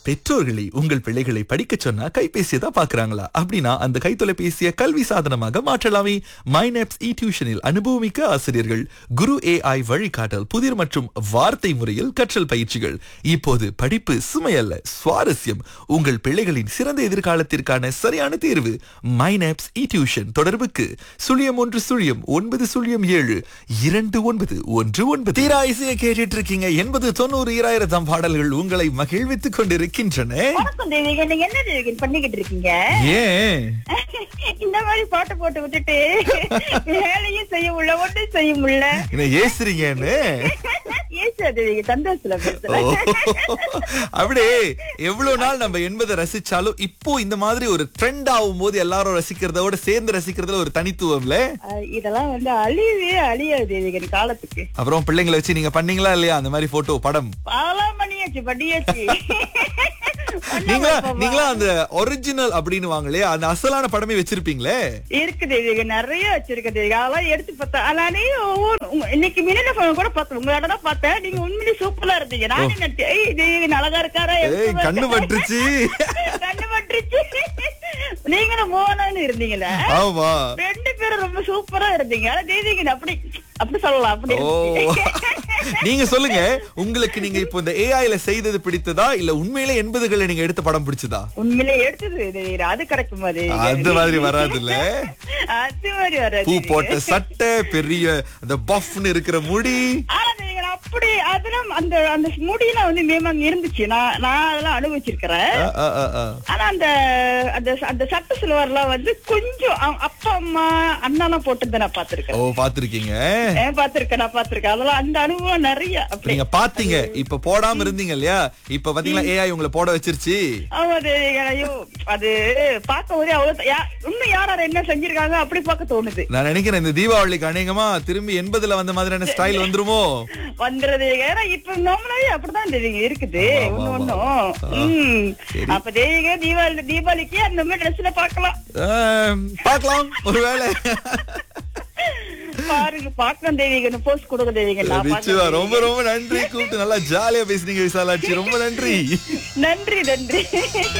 பெற்றோர்களை உங்கள் பிள்ளைகளை படிக்க சொன்னா கைபேசியை தான் பாக்குறாங்களா அப்படின்னா அந்த கைத்தொலைபேசியை கல்வி சாதனமாக மாற்றலாமே மைனப்ஸ் இ டியூஷனில் அனுபவமிக்க ஆசிரியர்கள் குரு ஏஐ வழிகாட்டல் புதிர் மற்றும் வார்த்தை முறையில் கற்றல் பயிற்சிகள் இப்போது படிப்பு சுமையல்ல சுவாரஸ்யம் உங்கள் பிள்ளைகளின் சிறந்த எதிர்காலத்திற்கான சரியான தேர்வு மைனப்ஸ் இ டியூஷன் தொடர்புக்கு சுழியம் ஒன்று சுழியம் ஒன்பது சுழியம் ஏழு இரண்டு ஒன்பது ஒன்று ஒன்பது தீரா இசையை கேட்டுட்டு இருக்கீங்க எண்பது தொண்ணூறு ஈராயிரத்தாம் பாடல்கள் உங்களை மகிழ்வித்துக் கொண்டிருக்கின்றன வணக்கம் தேவிகா நீங்க என்ன தேவிகா பண்ணிக்கிட்டு இருக்கீங்க ஏன் இந்த மாதிரி பாட்டு போட்டு விட்டுட்டு வேலையும் செய்ய முடியல ஒன்றும் செய்ய முடியல என்ன ஏசுறீங்கன்னு ஏசா தேவிகா சந்தோஷத்துல ஓ, பேசுறேன் அப்படியே எவ்வளவு நாள் நம்ம என்பதை ரசிச்சாலும் இப்போ இந்த மாதிரி ஒரு ட்ரெண்ட் ஆகும் போது எல்லாரும் ரசிக்கிறதோட சேர்ந்து ரசிக்கிறதுல ஒரு தனித்துவம்ல அஹ் இதெல்லாம் வந்து அழியவே அழியாது தேவிகா இந்த காலத்துக்கு அப்புறம் பிள்ளைங்களை வச்சு நீங்க பண்ணீங்களா இல்லையா அந்த மாதிரி போட்டோ படம் பாலா பண்ணியாச்சு பண்ணியாச்சு நீங்களா நீங்களா அந்த ஒரிஜினல் அப்படின்னு வாங்களே அந்த அசலான படமே வச்சிருப்பீங்களே இருக்கு தேவிகா நிறைய வச்சிருக்க தேவிகா அதெல்லாம் எடுத்து பார்த்தேன் ஆனாலே ஒவ்வொரு- உங்க- இன்னைக்கு மினில கூட பார்த்தேன் உங்களோட தான் பார்த்தேன் நீங்க உண்மையிலேயே சூப்பரா இருந்தீங்க நானே நினைச்சேன் ஏய் தேவிகா அழகா இருக்காரா ஏய் எப்படி கண்ணு இருக்கா? பட்டுருச்சு கண்ணு பட்டுருச்சு நீங்களும் மோகனான்னு இருந்தீங்களா ஆமா ரெண்டு பேரும் ரொம்ப சூப்பரா இருந்தீங்க ஆனா தேவிகன் அப்படி அப்படி சொல்லலாம் அப்படி ஓ நீங்க சொல்லுங்க உங்களுக்கு நீங்க இப்போ இந்த ஏஐல செய்தது பிடித்ததா இல்ல உண்மையிலே எண்பதுகளை நீங்க எடுத்த படம் பிடிச்சதா உண்மையிலே எடுத்தது தேவிகா அது கிடைக்குமா தேவிகா அது மாதிரி வராது இல்ல அது மாதிரி வராது பூ போட்ட சட்டை பெரிய அந்த பஃப்னு இருக்கிற முடி ஆனா தேவிகா அப்படி அதெல்லாம் அந்த அந்த முடியெல்லாம் வந்து மேமாங்க இருந்துச்சு நான் நான் அதெல்லாம் அனுபவிச்சிருக்கிறேன் ஆ, ஆ, ஆ, ஆ. ஆனா அந்த அந்த அந்த சட்ட சிலுவர்லாம் வந்து கொஞ்சம் அ- அப்பா அம்மா அண்ணாலாம் போட்டு நான் பாத்திருக்கேன் ஓ பாத்திருக்கீங்க ஏன் பாத்திருக்கேன் நான் பாத்திருக்கேன் அதெல்லாம் அந்த அனுபவம் நிறைய அப்படி நீங்க பாத்தீங்க இப்ப போடாம இருந்தீங்க இல்லையா இப்ப பாத்தீங்களா ஏஐ உங்களை போட வச்சிருச்சு ஆமா தேவிகா ஐயோ அது பார்க்க போதே அவ்வளவு யா- இன்னும் யார் யார் என்ன செஞ்சிருக்காங்க அப்படி பார்க்க தோணுது நான் நினைக்கிறேன் இந்த தீபாவளிக்கு அநேகமா திரும்பி எண்பதுல வந்த மாதிரியான ஸ்டைல் வந்துருமோ வந்துருது ஏன்னா இப்ப நார்மலாவே அப்படிதான் தேவிங்க இருக்குது ஆமா, ஒண்ணு ஆமா. ஒண்ணும் உம் சரி. அப்ப தேவிக தீபாவளி தீபாவளிக்கு அந்த மாதிரி ட்ரெஸ்ல பாக்கலாம் ஆம், பார்க்கலாம் ஒருவேளை பாருங்க பாக்கலாம் தேவிகன்னு போஸ்ட் கொடுக்க தேவிக நான் நிச்சயமா பார்க்கிறேன் ரொம்ப ரொம்ப நன்றி கூப்பிட்டு நல்லா ஜாலியா பேசுனீங்க விசாலாட்சி ரொம்ப நன்றி நன்றி நன்றி